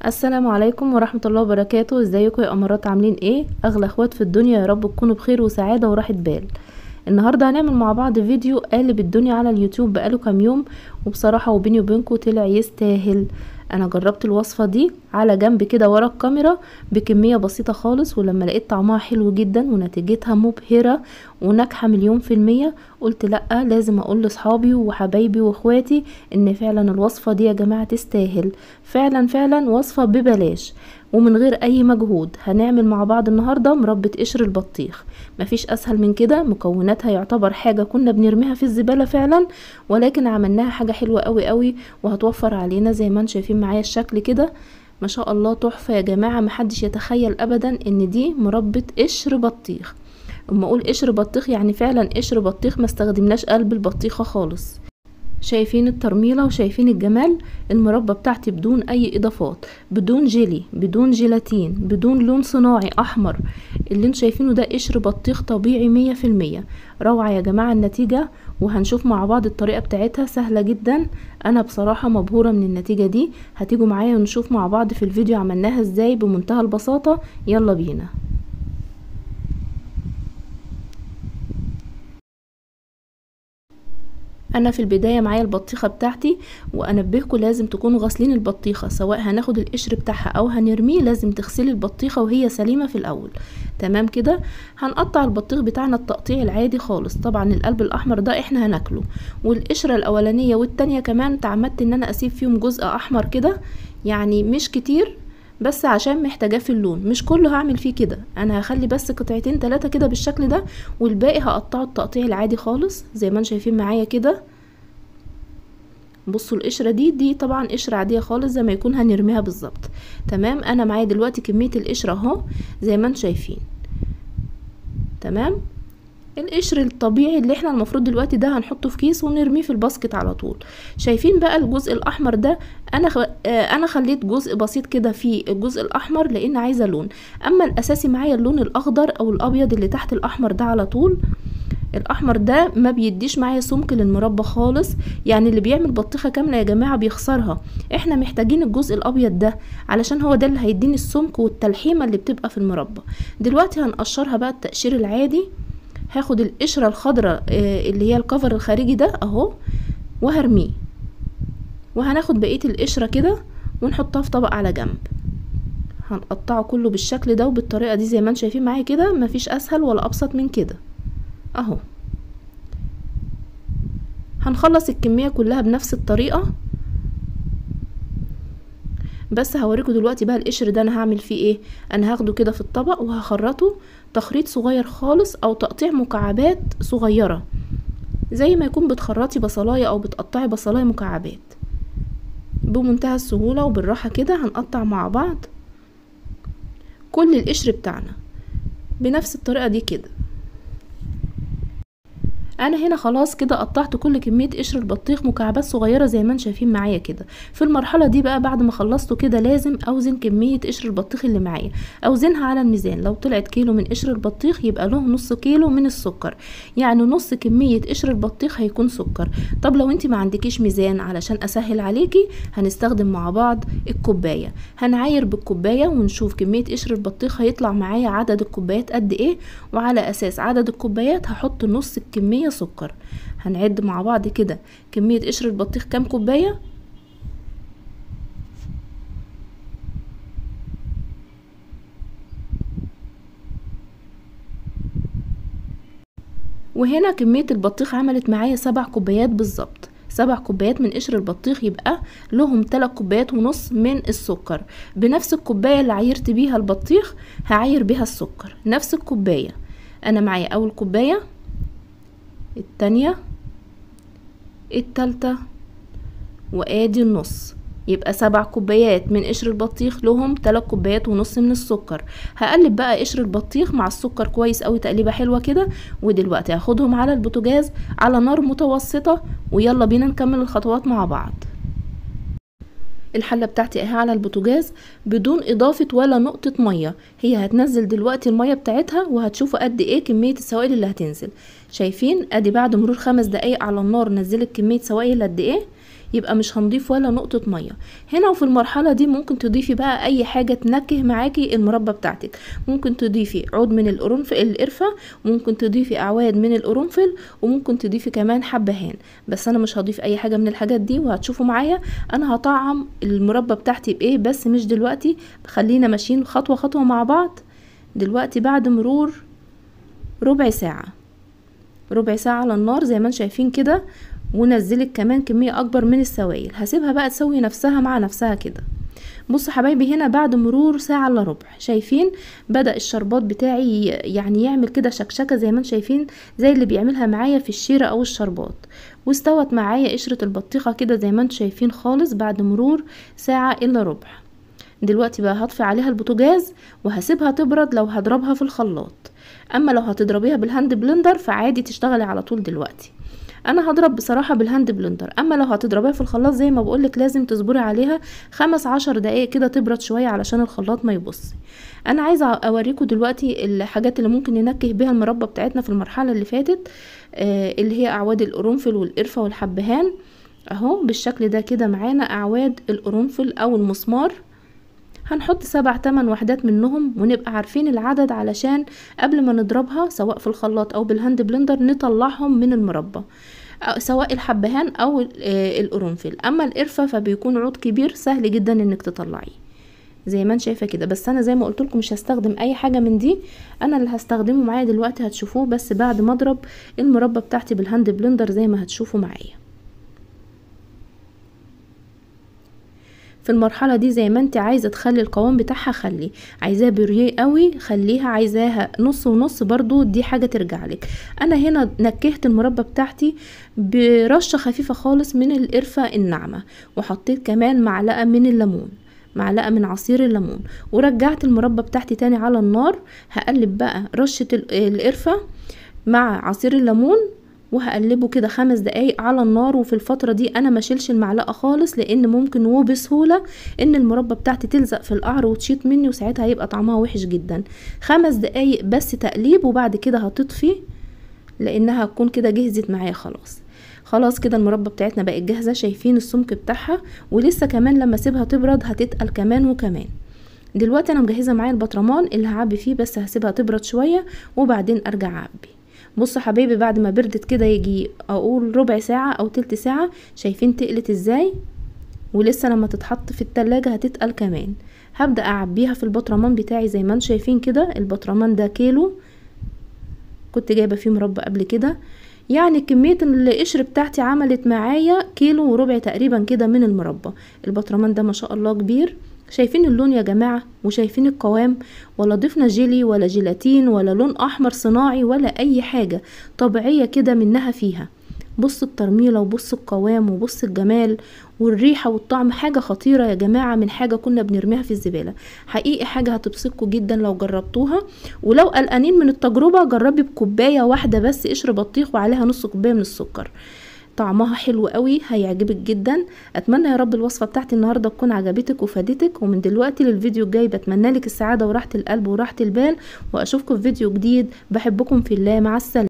السلام عليكم ورحمة الله وبركاته ازيكم يا امارات عاملين ايه اغلى اخوات في الدنيا يا رب تكونوا بخير وسعادة وراحة بال النهاردة هنعمل مع بعض فيديو قالب الدنيا على اليوتيوب بقاله كام يوم وبصراحة وبيني وبينكم طلع يستاهل انا جربت الوصفة دي على جنب كده ورا الكاميرا بكمية بسيطة خالص ولما لقيت طعمها حلو جدا ونتيجتها مبهرة وناجحة مليون في المية قلت لأ لازم اقول لاصحابي وحبايبي واخواتي ان فعلا الوصفة دي يا جماعة تستاهل فعلا فعلا وصفة ببلاش ومن غير اي مجهود هنعمل مع بعض النهاردة مربى قشر البطيخ مفيش اسهل من كده مكوناتها يعتبر حاجة كنا بنرميها في الزبالة فعلا ولكن عملناها حاجة حلوة قوي قوي وهتوفر علينا زي ما انتم شايفين معايا الشكل كده ما شاء الله تحفة يا جماعة محدش يتخيل ابدا ان دي مربى قشر بطيخ اما اقول قشر بطيخ يعني فعلا قشر بطيخ ما استخدمناش قلب البطيخة خالص شايفين الترميلة وشايفين الجمال المربى بتاعتي بدون اي اضافات بدون جيلي بدون جيلاتين بدون لون صناعي احمر اللي انتوا شايفينه ده قشر بطيخ طبيعي مية في المية روعة يا جماعة النتيجة وهنشوف مع بعض الطريقة بتاعتها سهلة جدا انا بصراحة مبهورة من النتيجة دي هتيجوا معايا ونشوف مع بعض في الفيديو عملناها ازاي بمنتهى البساطة يلا بينا انا في البدايه معايا البطيخه بتاعتي وانبهكم لازم تكونوا غاسلين البطيخه سواء هناخد القشر بتاعها او هنرميه لازم تغسلي البطيخه وهي سليمه في الاول تمام كده هنقطع البطيخ بتاعنا التقطيع العادي خالص طبعا القلب الاحمر ده احنا هناكله والقشره الاولانيه والتانية كمان تعمدت ان انا اسيب فيهم جزء احمر كده يعني مش كتير بس عشان محتاجاه في اللون مش كله هعمل فيه كده انا هخلي بس قطعتين تلاتة كده بالشكل ده والباقي هقطعه التقطيع العادي خالص زي ما انتم شايفين معايا كده بصوا القشرة دي دي طبعا قشرة عادية خالص زي ما يكون هنرميها بالظبط تمام انا معايا دلوقتي كمية القشرة اهو زي ما انتم شايفين تمام القشر الطبيعي اللي احنا المفروض دلوقتي ده هنحطه في كيس ونرميه في الباسكت على طول شايفين بقى الجزء الاحمر ده انا خ... آه انا خليت جزء بسيط كده في الجزء الاحمر لان عايزه لون اما الاساسي معايا اللون الاخضر او الابيض اللي تحت الاحمر ده على طول الاحمر ده ما بيديش معايا سمك للمربى خالص يعني اللي بيعمل بطيخه كامله يا جماعه بيخسرها احنا محتاجين الجزء الابيض ده علشان هو ده اللي هيديني السمك والتلحيمه اللي بتبقى في المربى دلوقتي هنقشرها بقى التقشير العادي هاخد القشرة الخضراء اللي هي الكفر الخارجي ده اهو وهرميه وهناخد بقية القشرة كده ونحطها في طبق على جنب هنقطعه كله بالشكل ده وبالطريقة دي زي ما انتم شايفين معايا كده مفيش اسهل ولا ابسط من كده اهو هنخلص الكمية كلها بنفس الطريقة بس هوريكم دلوقتي بقى القشر ده انا هعمل فيه ايه انا هاخده كده في الطبق وهخرطه تخريط صغير خالص او تقطيع مكعبات صغيرة زي ما يكون بتخرطي بصلاية او بتقطعي بصلاية مكعبات بمنتهى السهولة وبالراحة كده هنقطع مع بعض كل القشر بتاعنا بنفس الطريقة دي كده انا هنا خلاص كده قطعت كل كميه قشر البطيخ مكعبات صغيره زي ما انتم شايفين معايا كده في المرحله دي بقى بعد ما خلصته كده لازم اوزن كميه قشر البطيخ اللي معايا اوزنها على الميزان لو طلعت كيلو من قشر البطيخ يبقى له نص كيلو من السكر يعني نص كميه قشر البطيخ هيكون سكر طب لو انت ما عندكيش ميزان علشان اسهل عليكي هنستخدم مع بعض الكوبايه هنعاير بالكوبايه ونشوف كميه قشر البطيخ هيطلع معايا عدد الكوبايات قد ايه وعلى اساس عدد الكوبايات هحط نص الكميه سكر هنعد مع بعض كده كمية قشر البطيخ كام كوباية وهنا كمية البطيخ عملت معايا سبع كوبايات بالظبط سبع كوبايات من قشر البطيخ يبقى لهم تلات كوبايات ونص من السكر بنفس الكوباية اللي عايرت بيها البطيخ هعاير بيها السكر نفس الكوباية انا معايا اول كوباية التانية التالتة وادي النص يبقى سبع كوبايات من قشر البطيخ لهم تلات كوبايات ونص من السكر هقلب بقى قشر البطيخ مع السكر كويس قوي تقليبه حلوه كده ودلوقتي هاخدهم على البوتاجاز على نار متوسطه ويلا بينا نكمل الخطوات مع بعض الحله بتاعتي اهي على البوتاجاز بدون اضافه ولا نقطه ميه هي هتنزل دلوقتي الميه بتاعتها وهتشوفوا قد ايه كميه السوائل اللي هتنزل شايفين ادي بعد مرور خمس دقايق على النار نزلت كميه سوائل قد ايه يبقى مش هنضيف ولا نقطة مية هنا وفي المرحلة دي ممكن تضيفي بقى اي حاجة تنكه معاكي المربى بتاعتك ممكن تضيفي عود من القرنفل القرفة وممكن تضيفي اعواد من القرنفل وممكن تضيفي كمان حبهان بس انا مش هضيف اي حاجة من الحاجات دي وهتشوفوا معايا انا هطعم المربى بتاعتي بايه بس مش دلوقتي خلينا ماشيين خطوة خطوة مع بعض دلوقتي بعد مرور ربع ساعة ربع ساعة على النار زي ما انتم شايفين كده ونزلت كمان كمية اكبر من السوائل هسيبها بقى تسوي نفسها مع نفسها كده بصوا حبايبي هنا بعد مرور ساعة الا ربع شايفين بدأ الشربات بتاعي يعني يعمل كده شكشكة زي ما انتم شايفين زي اللي بيعملها معايا في الشيرة او الشربات واستوت معايا قشرة البطيخة كده زي ما انتم شايفين خالص بعد مرور ساعة الا ربع دلوقتي بقى هطفي عليها البوتاجاز وهسيبها تبرد لو هضربها في الخلاط اما لو هتضربيها بالهاند بلندر فعادي تشتغلي على طول دلوقتي انا هضرب بصراحة بالهاند بلندر اما لو هتضربيها في الخلاط زي ما بقولك لازم تصبري عليها خمس عشر دقايق كده تبرد شوية علشان الخلاط ما يبص انا عايزة اوريكم دلوقتي الحاجات اللي ممكن ننكه بيها المربى بتاعتنا في المرحلة اللي فاتت آه اللي هي اعواد القرنفل والقرفة والحبهان اهو بالشكل ده كده معانا اعواد القرنفل او المسمار هنحط سبع تمن وحدات منهم ونبقى عارفين العدد علشان قبل ما نضربها سواء في الخلاط او بالهاند بلندر نطلعهم من المربى سواء الحبهان او القرنفل اما القرفة فبيكون عود كبير سهل جدا انك تطلعيه زي ما انت شايفه كده بس انا زي ما قلت لكم مش هستخدم اي حاجه من دي انا اللي هستخدمه معايا دلوقتي هتشوفوه بس بعد ما اضرب المربى بتاعتي بالهاند بلندر زي ما هتشوفوا معايا في المرحله دي زي ما انت عايزه تخلي القوام بتاعها خلي عايزاه بريه قوي خليها عايزاها نص ونص برضو دي حاجه ترجع لك انا هنا نكهت المربى بتاعتي برشه خفيفه خالص من القرفه الناعمه وحطيت كمان معلقه من الليمون معلقه من عصير الليمون ورجعت المربى بتاعتي تاني على النار هقلب بقى رشه القرفه مع عصير الليمون وهقلبه كده خمس دقايق على النار وفي الفترة دي انا ما شيلش المعلقة خالص لان ممكن وبسهولة ان المربى بتاعتي تلزق في القعر وتشيط مني وساعتها هيبقى طعمها وحش جدا خمس دقايق بس تقليب وبعد كده هتطفي لانها هتكون كده جهزت معايا خلاص خلاص كده المربى بتاعتنا بقت جاهزة شايفين السمك بتاعها ولسه كمان لما اسيبها تبرد هتتقل كمان وكمان دلوقتي انا مجهزة معايا البطرمان اللي هعبي فيه بس هسيبها تبرد شوية وبعدين ارجع اعبي بصوا حبايبي بعد ما بردت كده يجي اقول ربع ساعة او تلت ساعة شايفين تقلت ازاي ولسه لما تتحط في التلاجة هتتقل كمان هبدأ اعبيها في البطرمان بتاعي زي ما انتم شايفين كده البطرمان ده كيلو كنت جايبة فيه مربى قبل كده يعني كمية القشر بتاعتي عملت معايا كيلو وربع تقريبا كده من المربى البطرمان ده ما شاء الله كبير شايفين اللون يا جماعة وشايفين القوام ولا ضفنا جيلي ولا جيلاتين ولا لون احمر صناعي ولا اي حاجة طبيعية كده منها فيها بص الترميلة وبص القوام وبص الجمال والريحة والطعم حاجة خطيرة يا جماعة من حاجة كنا بنرميها في الزبالة حقيقي حاجة هتبسطكم جدا لو جربتوها ولو قلقانين من التجربة جربي بكوباية واحدة بس قشر بطيخ وعليها نص كوباية من السكر طعمها حلو قوي هيعجبك جدا اتمنى يا رب الوصفه بتاعتي النهارده تكون عجبتك وفادتك ومن دلوقتي للفيديو الجاي بتمنى لك السعاده وراحه القلب وراحه البال واشوفكم في فيديو جديد بحبكم في الله مع السلامه